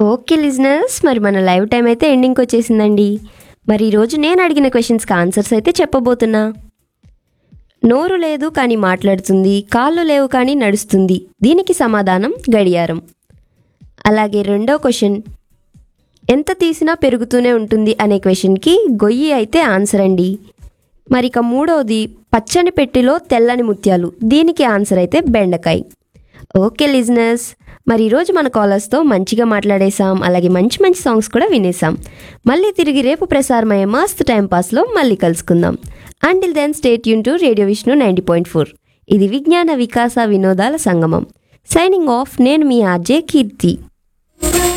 okay listeners మరి మన live time అయితే ఎండింగ్కి వచ్చేసిందండి మరి ఈరోజు నేను అడిగిన క్వశ్చన్స్కి ఆన్సర్స్ అయితే చెప్పబోతున్నా నోరు లేదు కానీ మాట్లాడుతుంది కాళ్ళు లేవు కానీ నడుస్తుంది దీనికి సమాధానం గడియారం అలాగే రెండో క్వశ్చన్ ఎంత తీసినా పెరుగుతూనే ఉంటుంది అనే క్వశ్చన్కి గొయ్యి అయితే ఆన్సర్ అండి మరి ఇక మూడవది పచ్చని పెట్టిలో తెల్లని ముత్యాలు దీనికి ఆన్సర్ అయితే బెండకాయ ఓకే లిజనర్స్ మరి ఈరోజు మన కాలర్స్తో మంచిగా మాట్లాడేశాం అలాగే మంచి మంచి సాంగ్స్ కూడా వినేసాం మళ్ళీ తిరిగి రేపు ప్రసారమయ్యే మస్త్ టైం పాస్లో మళ్ళీ కలుసుకుందాం అంటిల్ దెన్ స్టేట్ యూన్ to radio Vishnu ninety point four ఇది విజ్ఞాన వికాస వినోదాల సంగమం సైనింగ్ ఆఫ్ నేను మీ ఆర్జే కీర్తి